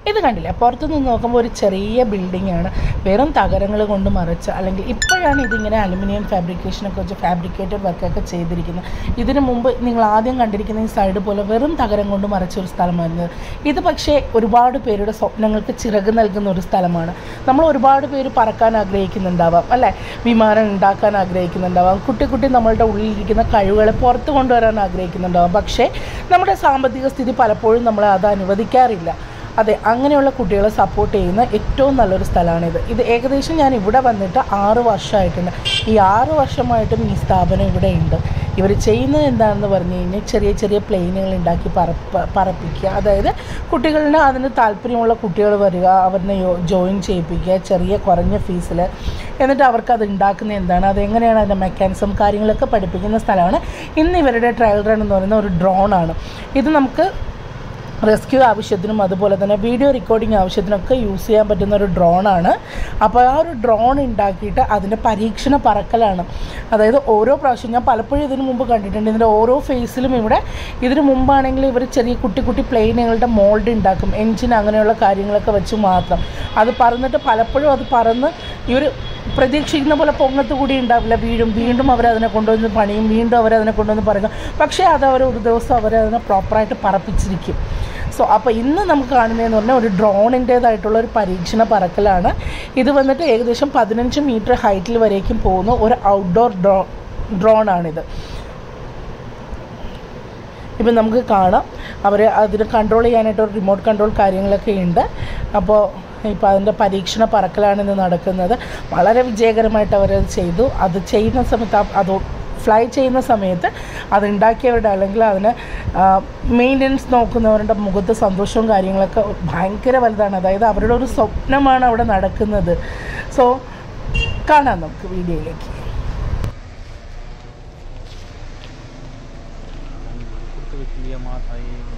ഇത് കണ്ടില്ലേ പുറത്തു നിന്ന് നോക്കുമ്പോൾ ഒരു ചെറിയ ബിൽഡിംഗ് ആണ് വെറും തകരങ്ങൾ കൊണ്ട് മറിച്ച് അല്ലെങ്കിൽ ഇപ്പോഴാണ് ഇതിങ്ങനെ അലുമിനിയം ഫാബ്രിക്കേഷനൊക്കെ വെച്ച് ഫാബ്രിക്കേറ്റഡ് വർക്കൊക്കെ ചെയ്തിരിക്കുന്നത് ഇതിനു മുമ്പ് നിങ്ങൾ ആദ്യം കണ്ടിരിക്കുന്ന ഈ സൈഡ് പോലെ വെറും തകരം കൊണ്ട് മറച്ച ഒരു സ്ഥലമായിരുന്നത് ഇത് പക്ഷേ ഒരുപാട് പേരുടെ സ്വപ്നങ്ങൾക്ക് ചിറക് നൽകുന്ന ഒരു സ്ഥലമാണ് നമ്മൾ ഒരുപാട് പേര് പറക്കാൻ ആഗ്രഹിക്കുന്നുണ്ടാവാം അല്ലേ വിമാനം ഉണ്ടാക്കാൻ ആഗ്രഹിക്കുന്നുണ്ടാവാം കുട്ടി കുട്ടി നമ്മളുടെ ഉള്ളിലിരിക്കുന്ന കഴിവുകളെ പുറത്ത് കൊണ്ടുവരാൻ ആഗ്രഹിക്കുന്നുണ്ടാവാം പക്ഷേ നമ്മുടെ സാമ്പത്തിക സ്ഥിതി പലപ്പോഴും നമ്മളെ അത് അനുവദിക്കാറില്ല അതെ അങ്ങനെയുള്ള കുട്ടികളെ സപ്പോർട്ട് ചെയ്യുന്ന ഏറ്റവും നല്ലൊരു സ്ഥലമാണിത് ഇത് ഏകദേശം ഞാൻ ഇവിടെ വന്നിട്ട് ആറ് വർഷമായിട്ടുണ്ട് ഈ ആറ് വർഷമായിട്ടും ഈ സ്ഥാപനം ഇവിടെ ഉണ്ട് ഇവർ ചെയ്യുന്നത് എന്താണെന്ന് പറഞ്ഞു കഴിഞ്ഞാൽ ചെറിയ ചെറിയ പ്ലെയിനുകൾ ഉണ്ടാക്കി പറപ്പ പറപ്പിക്കുക അതായത് കുട്ടികളുടെ അതിന് താല്പര്യമുള്ള കുട്ടികൾ വരിക അവരിനെ ജോയിൻ ചെയ്യിപ്പിക്കുക ചെറിയ കുറഞ്ഞ ഫീസിൽ എന്നിട്ട് അവർക്ക് അത് ഉണ്ടാക്കുന്നത് എന്താണ് അതെങ്ങനെയാണ് അതിൻ്റെ മെക്കാനിസം കാര്യങ്ങളൊക്കെ പഠിപ്പിക്കുന്ന സ്ഥലമാണ് ഇന്ന് ഇവരുടെ ട്രയൽ റൺ എന്ന് പറയുന്ന ഒരു ഡ്രോണാണ് ഇത് നമുക്ക് റെസ്ക്യൂ ആവശ്യത്തിനും അതുപോലെ തന്നെ വീഡിയോ റെക്കോർഡിംഗ് ആവശ്യത്തിനൊക്കെ യൂസ് ചെയ്യാൻ പറ്റുന്ന ഒരു ഡ്രോണാണ് അപ്പോൾ ആ ഒരു ഡ്രോൺ ഉണ്ടാക്കിയിട്ട് അതിൻ്റെ പരീക്ഷണ പറക്കലാണ് അതായത് ഓരോ പ്രാവശ്യം ഞാൻ പലപ്പോഴും ഇതിനു മുമ്പ് കണ്ടിട്ടുണ്ട് ഇതിൻ്റെ ഓരോ ഫേസിലും ഇവിടെ ഇതിനു മുമ്പാണെങ്കിൽ ഇവർ ചെറിയ കുട്ടി കുട്ടി പ്ലെയിനുകളുടെ മോൾഡ് ഉണ്ടാക്കും എൻജിൻ അങ്ങനെയുള്ള കാര്യങ്ങളൊക്കെ വെച്ച് മാത്രം അത് പറന്നിട്ട് പലപ്പോഴും അത് പറന്ന് ഇവർ പ്രതീക്ഷിക്കുന്ന പോലെ പൊങ്ങത്ത് കൂടി ഉണ്ടാവില്ല വീഴും വീണ്ടും അവരതിനെ കൊണ്ടുവന്ന് പണിയും വീണ്ടും അവരതിനെ കൊണ്ടുവന്ന് പറയുക പക്ഷേ അത് അവർ ഒരു ദിവസം അവരതിനെ പ്രോപ്പറായിട്ട് പറപ്പിച്ചിരിക്കും സോ അപ്പോൾ ഇന്ന് നമുക്ക് കാണുന്നതെന്ന് പറഞ്ഞാൽ ഒരു ഡ്രോണിൻ്റേതായിട്ടുള്ള ഒരു പരീക്ഷണ പറക്കലാണ് ഇത് വന്നിട്ട് ഏകദേശം പതിനഞ്ച് മീറ്റർ ഹൈറ്റിൽ വരേക്കും പോകുന്ന ഒരു ഔട്ട്ഡോർ ഡ്രോ ഡ്രോണാണിത് ഇപ്പം നമുക്ക് കാണാം അവർ അതിന് കൺട്രോൾ ചെയ്യാനായിട്ട് ഒരു റിമോട്ട് കൺട്രോൾ കാര്യങ്ങളൊക്കെ ഉണ്ട് അപ്പോൾ ഇപ്പോൾ അതിൻ്റെ പരീക്ഷണ പറക്കലാണ് ഇന്ന് നടക്കുന്നത് വളരെ വിജയകരമായിട്ട് അവരത് ചെയ്തു അത് ചെയ്യുന്ന സമയത്ത് ആ- അത് ഫ്ലൈ ചെയ്യുന്ന സമയത്ത് അത് ഉണ്ടാക്കിയവരുടെ അല്ലെങ്കിൽ അതിന് മെയിൻ്റനൻസ് നോക്കുന്നവരുടെ മുഖത്ത് സന്തോഷവും കാര്യങ്ങളൊക്കെ ഭയങ്കര വലുതാണ് അതായത് അവരുടെ ഒരു സ്വപ്നമാണ് അവിടെ നടക്കുന്നത് സോ കാണാം നമുക്ക് വീഡിയോയിലേക്ക് कुर्ते की माँ था ये